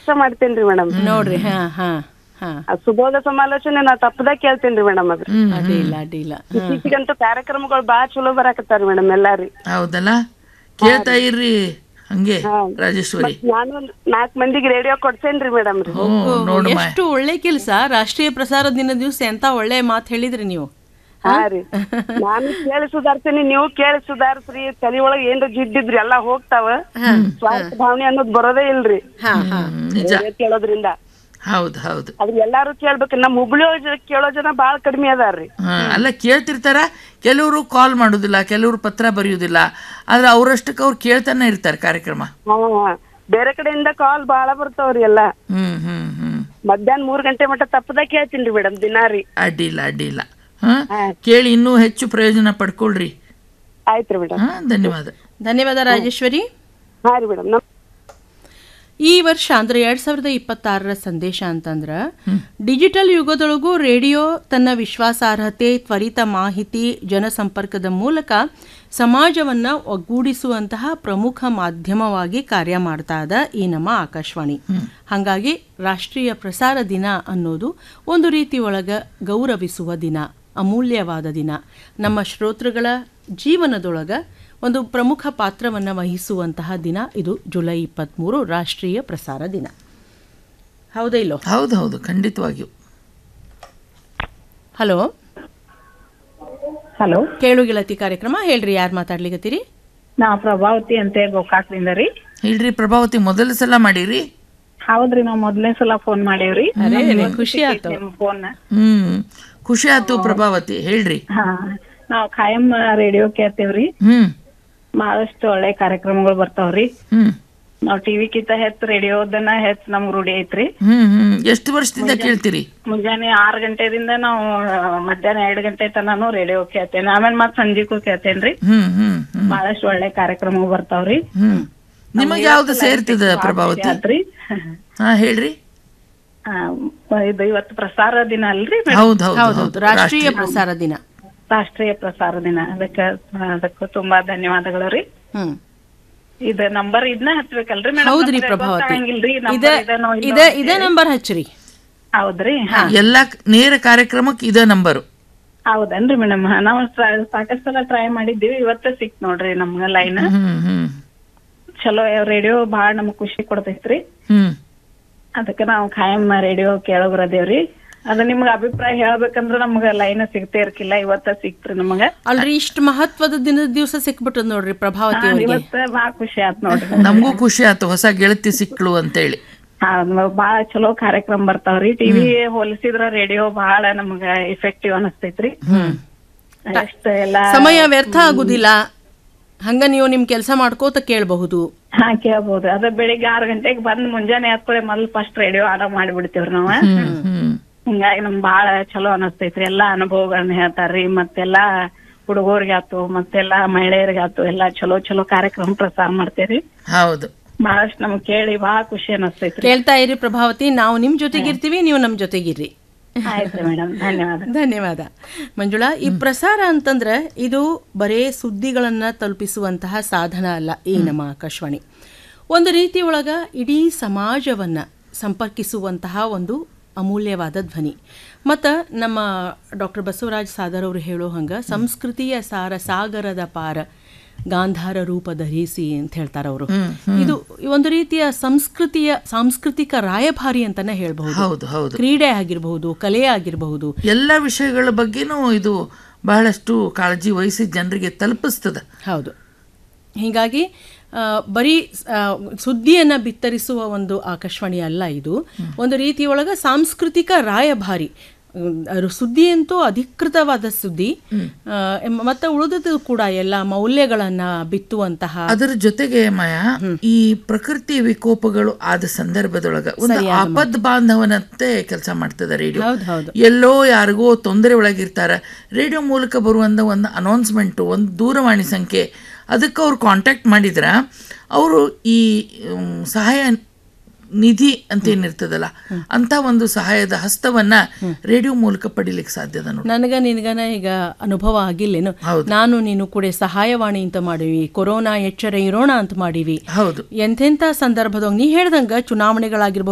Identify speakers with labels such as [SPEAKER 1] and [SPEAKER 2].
[SPEAKER 1] ಅಷ್ಟ ಮಾಡ್ತೇನ್ರಿ ಮೇಡಮ್
[SPEAKER 2] ನೋಡ್ರಿ ಹಾ ಹಾ ಹಾ
[SPEAKER 1] ಸುಬೋಧ ಸಮಾಲೋಚನೆ ನಾ ತಪ್ಪದ ಕೇಳ್ತೇನ್ರಿ ಮೇಡಮ್ ಅದ್ರ
[SPEAKER 2] ಅಡ್ಡಿಲ್ಲ ಅಡ್ಡಿಲ್ಲ
[SPEAKER 1] ಇತ್ತೀಚಿಗಂತೂ ಕಾರ್ಯಕ್ರಮಗಳು ಬಾಳ ಚಲೋ ಬರಾಕತ್ತಾರ ಮೇಡಮ್ ಎಲ್ಲಾರಿ
[SPEAKER 3] ಹೌದಲ್ಲ ಕೇಳ್ತಾ ಇರ್ರಿ ಹಂಗೆ ರಾಜೇಶ್ವರಿ
[SPEAKER 1] ನಾನು ಒಂದ್ ನಾಲ್ಕ್ ಮಂದಿಗೆ ರೇಡಿಯೋ ಕೊಡ್ತೇನ್ರಿ ಮೇಡಮ್ ರೀ
[SPEAKER 3] ಹ್ಞೂ ನೋಡಮ್ಮ
[SPEAKER 2] ಎಷ್ಟು ಒಳ್ಳೆ ಕೆಲಸ ರಾಷ್ಟ್ರೀಯ ಪ್ರಸಾರ ದಿನ ದಿವಸ ಎಂತ ಒಳ್ಳೆ ಮಾತು ಹೇಳಿದ್ರಿ ನೀವು
[SPEAKER 1] ಹಾ ರೀ ನಾನು ಕೇಳಿ ಸುಧಾರ್ತೀನಿ ನೀವು ಕೇಳಿ ಸುಧಾರಿಸ್ರಿ ತಲಿ ಒಳಗ್ ಏನ್ರ ಜಿಡ್ಡಿದ್ರಿ ಎಲ್ಲಾ ಹೋಗ್ತಾವ ಸ್ವಾರ್ಥ ಭಾವನೆ ಅನ್ನೋದು ಬರೋದೇ ಇಲ್ರಿ
[SPEAKER 2] ಹಾ ಹಾ
[SPEAKER 3] ನಿಜ
[SPEAKER 1] ರೇಡಿಯೋ ಕೇಳೋದ್ರಿಂದ
[SPEAKER 3] ಹೌದು ಹೌದು
[SPEAKER 1] ಅದ್ರ ಎಲ್ಲಾರು ಕೇಳ್ಬೇಕು ನಮ್ ಹುಬ್ಳಿ ಕೇಳೋ ಜನ ಬಾಳ ಕಡಿಮೆ ಅದಾರ್ರಿ
[SPEAKER 3] ಹಾ, ಅಲ್ಲ ಕೇಳ್ತಿರ್ತಾರ ಕೆಲವರು ಕಾಲ್ ಮಾಡೋದಿಲ್ಲ ಕೆಲವರು ಪತ್ರ ಬರೆಯೋದಿಲ್ಲ ಆದ್ರೆ ಅವರಷ್ಟಕ್ಕೆ ಅವ್ರು ಕೇಳ್ತಾನೆ ಇರ್ತಾರೆ ಕಾರ್ಯಕ್ರಮ
[SPEAKER 1] ಹಾ ಬೇರೆ ಕಡೆಯಿಂದ ಕಾಲ್ ಬಾಳ ಬರ್ತಾವ್ರಿ ಎಲ್ಲಾ
[SPEAKER 3] ಹ್ಮ್ ಹ್ಮ್ ಹ್ಮ್
[SPEAKER 1] ಮಧ್ಯಾಹ್ನ ಮೂರ್ ಗಂಟೆ ಮಟ್ಟ ತಪ್ಪದ ಕೇಳ್ತೀನ್ರಿ ಮೇಡಮ್ ದಿನಾರಿ
[SPEAKER 3] ಅಡ್ಡಿಲ್ಲ ಅಡ್ಡಿಲ್ಲ ಹಾ ಕೇಳಿ ಇನ್ನೂ ಹೆಚ್ಚು ಪ್ರಯೋಜನ ಪಡ್ಕೊಳ್ರಿ
[SPEAKER 1] ಆಯ್ತ್ರಿ ಮೇಡಮ್
[SPEAKER 3] ಹಾ ಧನ್ಯವಾದ
[SPEAKER 2] ಧನ್ಯವಾದ ರಾಜೇಶ್ವರಿ
[SPEAKER 1] ಹಾ ರೀ ಮೇಡಮ್
[SPEAKER 2] ಈ ವರ್ಷ ಅಂದ್ರೆ ಎರಡ್ ಸಾವಿರದ ಇಪ್ಪತ್ತಾರರ ಸಂದೇಶ ಅಂತಂದ್ರ ಡಿಜಿಟಲ್ ಯುಗದೊಳಗೂ ರೇಡಿಯೋ ತನ್ನ ವಿಶ್ವಾಸಾರ್ಹತೆ ತ್ವರಿತ ಮಾಹಿತಿ ಜನಸಂಪರ್ಕದ ಮೂಲಕ ಸಮಾಜವನ್ನ ಒಗ್ಗೂಡಿಸುವಂತಹ ಪ್ರಮುಖ ಮಾಧ್ಯಮವಾಗಿ ಕಾರ್ಯ ಮಾಡ್ತಾ ಇದ ಈ ನಮ್ಮ ಆಕಾಶವಾಣಿ ಹಾಗಾಗಿ ರಾಷ್ಟ್ರೀಯ ಪ್ರಸಾರ ದಿನ ಅನ್ನೋದು ಒಂದು ರೀತಿ ಒಳಗ ಗೌರವಿಸುವ ದಿನ ಅಮೂಲ್ಯವಾದ ದಿನ ನಮ್ಮ ಶ್ರೋತೃಗಳ ಜೀವನದೊಳಗ ಒಂದು ಪ್ರಮುಖ ಪಾತ್ರವನ್ನು ವಹಿಸುವಂತಹ ದಿನ ಇದು ಜುಲೈ ಇಪ್ಪತ್ತ್ಮೂರು ರಾಷ್ಟ್ರೀಯ ಪ್ರಸಾರ ದಿನ ಹೌದಾ ಇಲ್ಲೋ
[SPEAKER 3] ಹೌದು ಹೌದು ಖಂಡಿತವಾಗಿಯೂ
[SPEAKER 2] ಹಲೋ
[SPEAKER 4] ಹಲೋ
[SPEAKER 2] ಕೇಳು ಗೆಳತಿ ಕಾರ್ಯಕ್ರಮ ಹೇಳ್ರಿ ಯಾರು ಮಾತಾಡ್ಲಿಕತ್ತೀರಿ
[SPEAKER 4] ನಾ ಪ್ರಭಾವತಿ ಅಂತ ಗೋಕಾಕ್ದಿಂದ ರೀ
[SPEAKER 3] ಹೇಳ್ರಿ ಪ್ರಭಾವತಿ ಮೊದಲ ಸಲ ಮಾಡಿರಿ
[SPEAKER 4] ಹೌದ್ರಿ ನಾವ್ ಮೊದ್ಲನೇ ಸಲ ಫೋನ್ ಮಾಡೇವ್ರಿ
[SPEAKER 2] ಖುಷಿ ಆಯ್ತು
[SPEAKER 4] ನಿಮ್ ಫೋನ್
[SPEAKER 3] ಹ್ಮ್ ಖುಷಿ ಆಯ್ತು ಪ್ರಭಾವತಿ ಹೇಳ್ರಿ
[SPEAKER 4] ಹಾ ನಾವ್ ಖಾಯಂ ರೇಡಿಯೋ ಕೇಳ್ತೇವ್ರಿ
[SPEAKER 3] ಹ್ಮ್
[SPEAKER 4] ಬಹಳಷ್ಟು ಒಳ್ಳೆ ಕಾರ್ಯಕ್ರಮಗಳು ಬರ್ತಾವ್ರಿ
[SPEAKER 3] ಹ್ಮ್
[SPEAKER 4] ನಾವ್ ಟಿವಿ ಕಿಂತ ಹೆಚ್ಚ್ ರೇಡಿಯೋದನ್ನ ಹೆಚ್ಚ್ ನಮ್ ರೂಢಿ ಐತ್ರಿ
[SPEAKER 3] ಹ್ಮ್ ಹ್ಮ್ ಎಷ್ಟು ವರ್ಷದಿಂದ ಕೇಳ್ತೀರಿ
[SPEAKER 4] ಮುಂಜಾನೆ ಆರ್ ಗಂಟೆದಿಂದ ನಾವು ಮಧ್ಯಾಹ್ನ ಎರಡ್ ಗಂಟೆ ತನಾನು ರೇಡಿಯೋ ಕೇಳ್ತೇನೆ ಆಮೇಲೆ ಮತ್ ಸಂಜಿಗೂ ಕೇಳ್ತೇನ್ರಿ
[SPEAKER 3] ಹ್ಮ್ ಹ್ಮ್ ಹ್ಮ್
[SPEAKER 4] ಬಹಳಷ್ಟು ಒಳ್ಳೆ ಕಾರ್ಯಕ್ರಮಗಳು ಬರ್ತಾವ್ರಿ
[SPEAKER 3] ಹ್ಮ್ ನಿಮಗೆ ಯಾವ್ದು ಸೇರ್ತದ ಪ್ರಭಾವತಿ
[SPEAKER 4] ಆತ್ರಿ
[SPEAKER 3] ಹಾ ಹೇಳ್ರಿ
[SPEAKER 4] ಆ, ಇದು ಇವತ್ತು ಪ್ರಸಾರ ದಿನ ಅಲ್ರಿ ಮೇಡಮ್?
[SPEAKER 3] ಹೌದ್ ಹೌದು
[SPEAKER 2] ಹೌದೌದು
[SPEAKER 3] ಹೌದು
[SPEAKER 2] ರಾಷ್ಟ್ರೀಯ ಪ್ರಸಾರ ದಿನ
[SPEAKER 4] ರಾಷ್ಟ್ರೀಯ ಪ್ರಸಾರ ದಿನ ಅದಕ್ಕ ಅದಕ್ಕೂ ತುಂಬಾ ಧನ್ಯವಾದಗಳು ರೀ
[SPEAKER 2] ಹ್ಮ್
[SPEAKER 4] ಇದ ನಂಬರ್ ಇದನ್ನ ಹಚ್ಬೇಕಲ್ರಿ ಮೇಡಮ್
[SPEAKER 2] ಹೌದ್ರಿ ಪ್ರಭಾವತಿ
[SPEAKER 4] ಗೊತ್ತಾಗಂಗಿಲ್ರಿ
[SPEAKER 2] ಇದ
[SPEAKER 4] ನಂಬರ್ ಇದನೋ ಇಲ್ಲೋ
[SPEAKER 2] ಇದ ಇದೇ ನಂಬರ್ ಹಚ್ಚ್ರಿ
[SPEAKER 4] ಹೌದ್ರಿ
[SPEAKER 3] ಎಲ್ಲಾ ನೇರ ಕಾರ್ಯಕ್ರಮಕ್ಕೆ ಇದೇ ನಂಬರು
[SPEAKER 4] ಹೌದನ್ರಿ ಮೇಡಮ್ ನಾವು ಟ್ರ- ಸಾಕಷ್ಟು ಸಲ ಟ್ರೈ ಮಾಡಿದ್ದೀವಿ ಇವತ್ತ ಸಿಕ್ತ್ ನೋಡ್ರಿ ನಮ್ಗ ಲೈನ್
[SPEAKER 3] ಹ್ಮ್ ಹ್ಮ್
[SPEAKER 4] ಚಲೋ ರೇಡಿಯೋ ಬಾಳ ನಮಗ್ ಖುಷಿ ಕೊಡ್ತೈತ್ರಿ
[SPEAKER 3] ಹ್ಮ್
[SPEAKER 4] ಅದಕ್ಕ ನಾವು ಖಾಯಂ ರೇಡಿಯೋ ಕೇಳೋಗ್ರದೇವ್ರಿ ಅದ ನಿಮ್ಗ ಅಭಿಪ್ರಾಯ ಹೇಳ್ಬೇಕಂದ್ರ ನಮ್ಗ ಲೈನ್ ಸಿಗ್ತೇ ಇರ್ಕಿಲ್ಲ ಇವತ್ತ ಸಿಕ್ತ್ರಿ ನಮಗ
[SPEAKER 2] ಅಲ್ರಿ ಇಷ್ಟ ಮಹತ್ವದ ದಿನದ ದಿವಸ ಸಿಕ್ಬಿಟ್ಟದ್ ನೋಡ್ರಿ ಪ್ರಭಾವತಿ ಅವರಿಗೆ
[SPEAKER 4] ಇವತ್ತ ಬಾಳ ಖುಷಿ ಆತ್ ನೋಡ್ರಿ
[SPEAKER 3] ನಮಗೂ ಖುಷಿ ಆಯ್ತು ಹೊಸ ಗೆಳತಿ ಸಿಕ್ಳು ಅಂತೇಳಿ
[SPEAKER 4] ಹಾ ಬಾಳ ಚಲೋ ಕಾರ್ಯಕ್ರಮ ಬರ್ತಾವ್ರಿ ಟಿವಿ ಹೋಲಿಸಿದ್ರ ರೇಡಿಯೋ ಬಹಳ ನಮ್ಗ ಇಫೆಕ್ಟಿವ್ ಅನಸ್ತೈತ್ರಿ ಎಷ್ಟ ಎಲ್ಲಾ
[SPEAKER 2] ಸಮಯ ವ್ಯರ್ಥ ಆಗುದಿಲ್ಲ ಹಂಗ ನೀವು ನಿಮ್ ಕೆಲಸ ಮಾಡ್ಕೋತ ಕೇಳಬಹುದು
[SPEAKER 4] ಹಾ ಕೇಳ್ಬೋದು ಅದ ಬೆಳಿಗ್ಗೆ ಆರ್ ಗಂಟೆಗ್ ಬಂದ್ ಮುಂಜಾನೆ ಹತ್ಕೊಳೆ ಮೊದಲು ಫಸ್ಟ್ ರೇಡಿಯೋ ಆನ್ ಮಾಡ್ಬಿಡ್ತೇವ್ರಿ ನಾವ
[SPEAKER 3] ಹ್ಮ್ ಹ್ಮ್
[SPEAKER 4] ಹಿಂಗಾಗಿ ನಮ್ ಬಾಳ ಚಲೋ ಅನಸ್ತೈತ್ರಿ ಎಲ್ಲಾ ಅನುಭವಗಳನ್ನ ಹೇಳ್ತಾರ್ರಿ ಮತ್ತೆಲ್ಲಾ ಹುಡುಗರಿಗಾತು ಮತ್ತೆಲ್ಲಾ ಮಹಿಳೆಯರಿಗಾತು ಎಲ್ಲಾ ಚಲೋ ಚಲೋ ಕಾರ್ಯಕ್ರಮ ಪ್ರಸಾರ ಮಾಡ್ತೇವ್ರಿ
[SPEAKER 3] ಹೌದು
[SPEAKER 4] ಬಹಳಷ್ಟು ನಮ್ಗ್ ಕೇಳಿ ಬಹಳ ಖುಷಿ ಅನಸ್ತೈತ್ರಿ
[SPEAKER 2] ಕೇಳ್ತಾ ಇರಿ ಪ್ರಭಾವತಿ ನಾವು ನಿಮ್ ಜೊತೆಗಿರ್ತೀವಿ ನೀವು ನಮ್ ಜೊತೆಗಿರ್ರಿ
[SPEAKER 4] ಆಯ್ತ್ರಿ ಮೇಡಮ್ ಧನ್ಯವಾದ
[SPEAKER 2] ಧನ್ಯವಾದ ಮಂಜುಳಾ ಈ ಪ್ರಸಾರ ಅಂತಂದ್ರೆ ಇದು ಬರೇ ಸುದ್ದಿಗಳನ್ನ ತಲುಪಿಸುವಂತಹ ಸಾಧನ ಅಲ್ಲ ಈ ನಮ್ಮ ಆಕಾಶವಾಣಿ ಒಂದು ರೀತಿ ಒಳಗ ಇಡೀ ಸಮಾಜವನ್ನ ಸಂಪರ್ಕಿಸುವಂತಹ ಒಂದು ಅಮೂಲ್ಯವಾದ ಧ್ವನಿ ಮತ್ತು ನಮ್ಮ ಡಾಕ್ಟರ್ ಬಸವರಾಜ್ ಸಾದರ್ ಅವರು ಹೇಳೋ ಹಂಗ ಸಂಸ್ಕೃತಿಯ ಸಾರ ಸಾಗರದ ಪಾರ ಗಾಂಧಾರ ರೂಪ ಧರಿಸಿ ಅಂತ ಹೇಳ್ತಾರೆ ಅವರು ಇದು ಒಂದು ರೀತಿಯ ಸಂಸ್ಕೃತಿಯ ಸಾಂಸ್ಕೃತಿಕ ರಾಯಭಾರಿ ಅಂತಾನೆ ಹೇಳ್ಬಹುದು
[SPEAKER 3] ಹೌದು ಹೌದು
[SPEAKER 2] ಕ್ರೀಡೆ ಆಗಿರಬಹುದು ಕಲೆ ಆಗಿರಬಹುದು
[SPEAKER 3] ಎಲ್ಲ ವಿಷಯಗಳ ಬಗ್ಗೆನೂ ಇದು ಬಹಳಷ್ಟು ಕಾಳಜಿ ವಹಿಸಿ ಜನರಿಗೆ ತಲುಪಿಸ್ತದ
[SPEAKER 2] ಹೌದು ಹೀಗಾಗಿ ಆ, ಬರೀ ಆ, ಸುದ್ದಿಯನ್ನ ಬಿತ್ತರಿಸುವ ಒಂದು ಆಕಾಶವಾಣಿ ಅಲ್ಲ ಇದು ಒಂದು ರೀತಿಯೊಳಗ ಸಾಂಸ್ಕೃತಿಕ ರಾಯಭಾರಿ ಹ್ಮ್, ಅದು ಸುದ್ದಿ ಅಂತೂ ಅಧಿಕೃತವಾದ ಸುದ್ದಿ ಆ, ಎಮ್- ಮತ್ತೆ ಉಳಿದದ್ದು ಕೂಡ ಎಲ್ಲ ಮೌಲ್ಯಗಳನ್ನ ಬಿತ್ತುವಂತಹ
[SPEAKER 3] ಅದರ ಜೊತೆಗೆ ಮಾಯ ಈ ಪ್ರಕೃತಿ ವಿಕೋಪಗಳು ಆದ ಸಂದರ್ಭದೊಳಗ ಒಂದು ಆಪದ್ ಬಾಂಧವನಂತೆ ಕೆಲಸ ಮಾಡ್ತದ ರೇಡಿಯೋ
[SPEAKER 2] ಹೌದು ಹೌದು
[SPEAKER 3] ಎಲ್ಲೋ ಯಾರಿಗೋ ತೊಂದರೆ ಒಳಗಿರ್ತಾರ ರೇಡಿಯೋ ಮೂಲಕ ಬರುವಂಥ ಒಂದು ಅನೌನ್ಸ್ಮೆಂಟು ಒಂದು ದೂರವಾಣಿ ಸಂಖ್ಯೆ ಅದಕ್ಕೆ ಅವ್ರು ಕಾಂಟ್ಯಾಕ್ಟ್ ಮಾಡಿದ್ರ ಅವರು ಈ ಮ್, ಸಹಾಯ ನಿಧಿ ಅಂತ ಏನಿರ್ತದಲ್ಲ ಅಂತ ಒಂದು ಸಹಾಯದ ಹಸ್ತವನ್ನ ರೇಡಿಯೋ ಮೂಲಕ ಪಡಿಲಿಕ್ಕೆ ಸಾಧ್ಯದ ನೋಡಿ
[SPEAKER 2] ನನಗ ನಿನಗನ ಈಗ ಅನುಭವ ಆಗಿಲ್ಲೇನು
[SPEAKER 3] ಹೌದು.
[SPEAKER 2] ನಾನು ನೀನು ಕೂಡ ಸಹಾಯವಾಣಿ ಅಂತ ಮಾಡಿವಿ ಕೊರೋನಾ ಎಚ್ಚರ ಇರೋಣ ಅಂತ ಮಾಡಿವಿ
[SPEAKER 3] ಹೌದು
[SPEAKER 2] ಎಂತೆಂಥ ಸಂದರ್ಭದಾಗ ನೀ ಹೇಳ್ದಂಗ ಚುನಾವಣೆಗಳಾಗಿರ್ಬೋದು